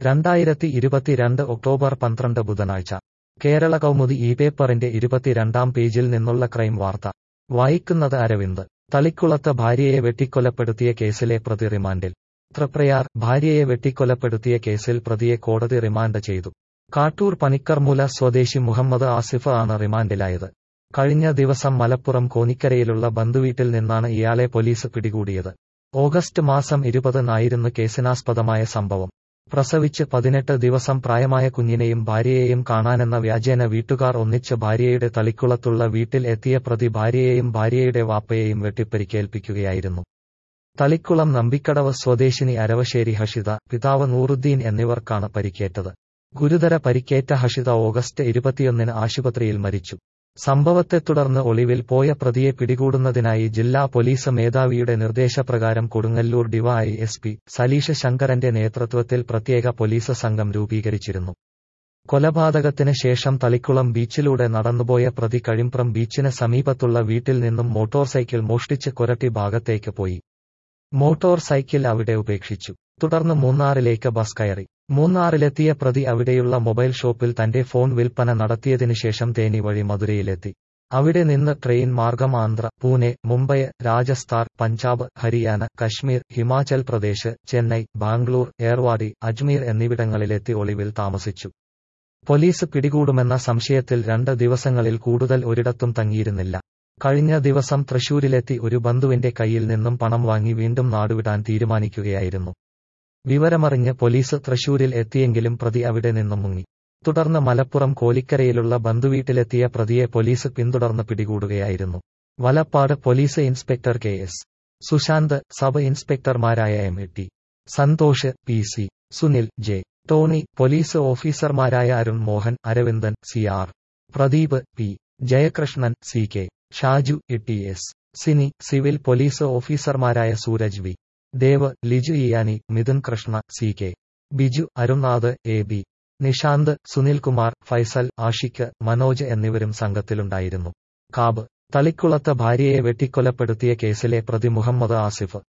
രണ്ടായിരത്തി ഇരുപത്തിരണ്ട് ഒക്ടോബർ പന്ത്രണ്ട് ബുധനാഴ്ച കേരള കൗമുദി ഈ പേപ്പറിന്റെ ഇരുപത്തിരണ്ടാം പേജിൽ നിന്നുള്ള ക്രൈം വാർത്ത വായിക്കുന്നത് അരവിന്ദ് തളിക്കുളത്ത് ഭാര്യയെ വെട്ടിക്കൊലപ്പെടുത്തിയ കേസിലെ പ്രതി റിമാൻഡിൽ തൃപ്രയാർ ഭാര്യയെ വെട്ടിക്കൊലപ്പെടുത്തിയ കേസിൽ പ്രതിയെ കോടതി റിമാൻഡ് ചെയ്തു കാട്ടൂർ പണിക്കർമൂല സ്വദേശി മുഹമ്മദ് ആസിഫ് ആണ് റിമാൻഡിലായത് കഴിഞ്ഞ ദിവസം മലപ്പുറം കോനിക്കരയിലുള്ള ബന്ധുവീട്ടിൽ നിന്നാണ് ഇയാളെ പോലീസ് പിടികൂടിയത് ഓഗസ്റ്റ് മാസം ഇരുപതിനായിരുന്നു കേസിനാസ്പദമായ സംഭവം പ്രസവിച്ച് പതിനെട്ട് ദിവസം പ്രായമായ കുഞ്ഞിനെയും ഭാര്യയെയും കാണാനെന്ന വ്യാജേന വീട്ടുകാർ ഒന്നിച്ച് ഭാര്യയുടെ തളിക്കുളത്തുള്ള വീട്ടിൽ എത്തിയ പ്രതി ഭാര്യയെയും ഭാര്യയുടെ വാപ്പയെയും വെട്ടിപ്പരിക്കേൽപ്പിക്കുകയായിരുന്നു തളിക്കുളം നമ്പിക്കടവ് സ്വദേശിനി അരവശ്ശേരി ഹഷിത പിതാവ് നൂറുദ്ദീൻ എന്നിവർക്കാണ് പരിക്കേറ്റത് ഗുരുതര പരിക്കേറ്റ ഹഷിത ഓഗസ്റ്റ് ഇരുപത്തിയൊന്നിന് ആശുപത്രിയിൽ മരിച്ചു സംഭവത്തെ തുടർന്ന് ഒളിവിൽ പോയ പ്രതിയെ പിടികൂടുന്നതിനായി ജില്ലാ പോലീസ് മേധാവിയുടെ നിർദ്ദേശപ്രകാരം Kodungallur DY S P Saleesh ശങ്കരന്റെ നേതൃത്വത്തിൽ പ്രത്യേക പോലീസ് സംഘം രൂപീകരിച്ചിരുന്നു കൊലപാതകത്തിന് ശേഷം തളിക്കുളം ബീച്ചിലൂടെ നടന്നുപോയ പ്രതി കഴിമ്പ്രം ബീച്ചിന് സമീപത്തുള്ള വീട്ടിൽ നിന്നും മോട്ടോർ സൈക്കിൾ മോഷ്ടിച്ച് കൊരട്ടി ഭാഗത്തേക്ക് പോയി മോട്ടോർ സൈക്കിൾ അവിടെ ഉപേക്ഷിച്ചു തുടർന്ന് മൂന്നാറിലേക്ക് ബസ് കയറി മൂന്നാറിലെത്തിയ പ്രതി അവിടെയുള്ള മൊബൈൽ ഷോപ്പിൽ തന്റെ ഫോൺ വിൽപ്പന നടത്തിയതിനു ശേഷം തേനി വഴി മധുരയിലെത്തി അവിടെ നിന്ന് ട്രെയിൻ മാർഗം ആന്ധ്ര പൂനെ മുംബൈ രാജസ്ഥാൻ പഞ്ചാബ് ഹരിയാന കശ്മീർ ഹിമാചൽ പ്രദേശ് ചെന്നൈ ബാംഗ്ലൂർ ഏർവാടി അജ്മീർ എന്നിവിടങ്ങളിലെത്തി ഒളിവിൽ താമസിച്ചു പോലീസ് പിടികൂടുമെന്ന സംശയത്തിൽ രണ്ട് ദിവസങ്ങളിൽ കൂടുതൽ ഒരിടത്തും തങ്ങിയിരുന്നില്ല കഴിഞ്ഞ ദിവസം തൃശൂരിലെത്തി ഒരു ബന്ധുവിന്റെ കയ്യിൽ നിന്നും പണം വാങ്ങി വീണ്ടും നാടുവിടാൻ തീരുമാനിക്കുകയായിരുന്നു വിവരമറിഞ്ഞ് പോലീസ് തൃശൂരിൽ എത്തിയെങ്കിലും പ്രതി അവിടെ നിന്നും മുങ്ങി തുടർന്ന് മലപ്പുറം കോലിക്കരയിലുള്ള ബന്ധുവീട്ടിലെത്തിയ പ്രതിയെ പോലീസ് പിന്തുടർന്ന് പിടികൂടുകയായിരുന്നു Valappad police inspector K S Sushanth sub ഇൻസ്പെക്ടർമാരായ M A T Santhosh P C Sunil J Tony police ഓഫീസർമാരായ Arun Mohan Aravindan C R Pradeep P Jayakrishnan C K Shaju E T S Sini civil police ഓഫീസർമാരായ സൂരജ് വി ദേവ് ലിജു ഇയാനി Mithun Krishna C K Biju Arunnath A B Nishanth Sunilkumar Faisal Ashiq Manoj എന്നിവരും സംഘത്തിലുണ്ടായിരുന്നു കാബ് തളിക്കുളത്ത് ഭാര്യയെ വെട്ടിക്കൊലപ്പെടുത്തിയ കേസിലെ പ്രതി മുഹമ്മദ് ആസിഫ്